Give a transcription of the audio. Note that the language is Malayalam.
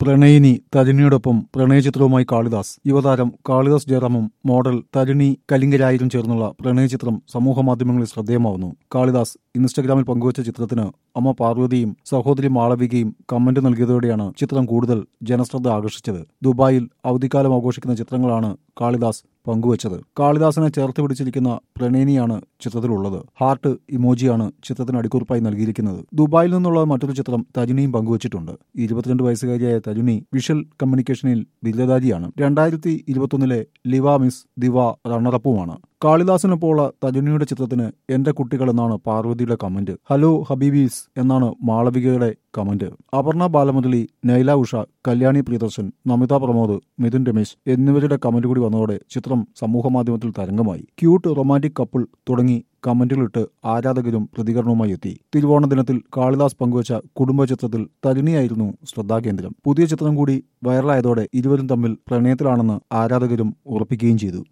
പ്രണയിനി തരുണിയോടൊപ്പം പ്രണയചിത്രവുമായി കാളിദാസ് യുവതാരം കാളിദാസ് ജയറാമും മോഡൽ തരുണി കലിംഗരായരും ചേർന്നുള്ള പ്രണയചിത്രം സമൂഹമാധ്യമങ്ങളിൽ ശ്രദ്ധേയമാവുന്നു കാളിദാസ് ഇൻസ്റ്റഗ്രാമിൽ പങ്കുവച്ച ചിത്രത്തിന് അമ്മ പാർവതിയും സഹോദരി മാളവികയും കമന്റ് നൽകിയതോടെയാണ് ചിത്രം കൂടുതൽ ജനശ്രദ്ധ ആകർഷിച്ചത് ദുബായിൽ അവധിക്കാലം ആഘോഷിക്കുന്ന ചിത്രങ്ങളാണ് കാളിദാസ് പങ്കുവച്ചത് കാളിദാസിനെ ചേർത്ത് പിടിച്ചിരിക്കുന്ന പ്രണയിനിയാണ് ചിത്രത്തിലുള്ളത് ഹാർട്ട് ഇമോജിയാണ് ചിത്രത്തിന് അടിക്കുറിപ്പായി നൽകിയിരിക്കുന്നത് ദുബായിൽ നിന്നുള്ള മറ്റൊരു ചിത്രം തരുണിയും പങ്കുവച്ചിട്ടുണ്ട് ഇരുപത്തിരണ്ട് വയസ്സുകാരിയായ തരുണി വിഷ്വൽ കമ്മ്യൂണിക്കേഷനിൽ ബിരുദധാരിയാണ് രണ്ടായിരത്തി ഇരുപത്തൊന്നിലെ ലിവ മിസ് ദിവ റണ്ണറപ്പുമാണ് കാളിദാസിനൊപ്പമുള്ള തരുണിയുടെ ചിത്രത്തിന് എന്റെ കുട്ടികൾ എന്നാണ് പാർവതിയുടെ കമന്റ് ഹലോ ഹബീബീസ് എന്നാണ് മാളവികയുടെ കമന്റ് അപർണ ബാലമുരളി നൈല ഉഷ കല്യാണി പ്രിയദർശൻ നമിത പ്രമോദ് മിഥുൻ രമേശ് എന്നിവരുടെ കമന്റ് കൂടി വന്നതോടെ ചിത്രം സമൂഹമാധ്യമത്തിൽ തരംഗമായി ക്യൂട്ട് റൊമാന്റിക് കപ്പിൾ തുടങ്ങി കമന്റുകളിട്ട് ആരാധകരും പ്രതികരണവുമായി എത്തി തിരുവോണ ദിനത്തിൽ കാളിദാസ് പങ്കുവച്ച കുടുംബ ചിത്രത്തിൽ തരുണിയായിരുന്നു ശ്രദ്ധാകേന്ദ്രം പുതിയ ചിത്രം കൂടി വൈറലായതോടെ ഇരുവരും തമ്മിൽ പ്രണയത്തിലാണെന്ന് ആരാധകരും ഉറപ്പിക്കുകയും ചെയ്തു